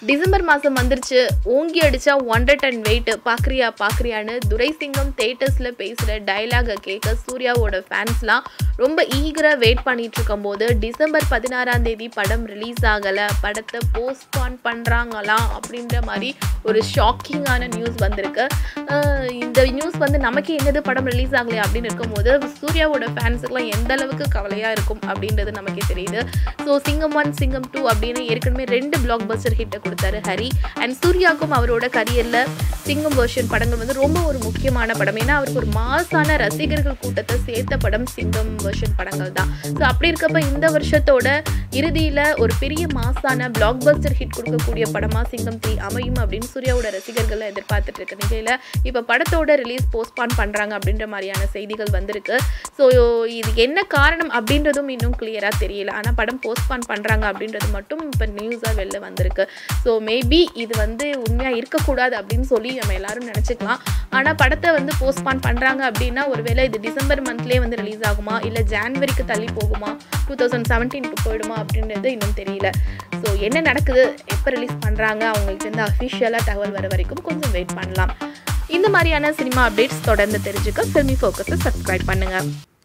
December மாதம் வந்துருச்சு ஓங்கி அடிச்சா ஒன்றரை டன் வெயிட் பார்க்குறியா பார்க்குறியான்னு துரைசிங்கம் தேட்டர்ஸில் பேசுகிற டைலாகை கேட்க சூர்யாவோட ஃபேன்ஸ்லாம் ரொம்ப ஈகராக வெயிட் பண்ணிட்டு இருக்கும்போது டிசம்பர் பதினாறாம் தேதி படம் ரிலீஸ் ஆகலை படத்தை போஸ்ட்பான் பண்ணுறாங்களாம் அப்படின்ற மாதிரி ஒரு ஷாக்கிங்கான நியூஸ் வந்திருக்கு அஹ் இந்த நியூஸ் வந்து நமக்கு என்னது படம் ரிலீஸ் ஆகலையா அப்படின்னு இருக்கும்போது சூர்யாவோட ஃபேன்ஸுக்குலாம் எந்த அளவுக்கு கவலையாக இருக்கும் அப்படின்றது நமக்கே தெரியுது ஸோ சிங்கம் ஒன் சிங்கம் டூ அப்படின்னு ஏற்கனவே ரெண்டு பிளாக் பஸ்டர் ஹிட்டை கொடுத்தாரு ஹரி அண்ட் சூர்யாவுக்கும் அவரோட கரியரில் சிங்கம் வெர்ஷன் படங்கள் வந்து ரொம்ப ஒரு முக்கியமான படம் ஏன்னா அவருக்கு ஒரு மாசான ரசிகர்கள் கூட்டத்தை சேர்த்த படம் சிங்கம் வெர்ஷன் படங்கள் தான் ஸோ அப்படி இருக்கப்ப இந்த வருஷத்தோட இறுதியில் ஒரு பெரிய மாசான பிளாக் பஸ்டர் ஹிட் கொடுக்கக்கூடிய படமாக சிங்கம் த்ரீ அமையும் அப்படின்னு சூர்யாவோட ரசிகர்கள் எதிர்பார்த்துட்டு இருக்க நிலையில் இப்போ படத்தோட ரிலீஸ் போஸ்ட்பான் பண்ணுறாங்க அப்படின்ற மாதிரியான செய்திகள் வந்திருக்கு ஸோ இது என்ன காரணம் அப்படின்றதும் இன்னும் கிளியராக தெரியல ஆனால் படம் போஸ்ட்பான் பண்ணுறாங்க அப்படின்றது மட்டும் இப்போ நியூஸாக வெளில வந்திருக்கு ஸோ மேபி இது வந்து உண்மையாக இருக்கக்கூடாது அப்படின்னு சொல்லி நம்ம எல்லாரும் நினச்சிக்கலாம் ஆனால் படத்தை வந்து போஸ்ட்பான் பண்ணுறாங்க அப்படின்னா ஒருவேளை இது டிசம்பர் மந்த்லேயே வந்து ரிலீஸ் ஆகுமா இல்லை ஜான்வரிக்கு தள்ளி போகுமா டூ தௌசண்ட் செவன்டீனுக்கு போயிடுமா அப்படின்றது இன்னும் தெரியல ஸோ என்ன நடக்குது எப்போ ரிலீஸ் பண்ணுறாங்க அவங்களுக்கு இருந்து அஃபிஷியலாக தகவல் வர வரைக்கும் கொஞ்சம் வெயிட் பண்ணலாம் இந்த மாதிரியான சினிமா அப்டேட்ஸ் தொடர்ந்து தெரிஞ்சுக்க ஃபில்மி ஃபோக்கஸை சப்ஸ்கிரைப் பண்ணுங்கள்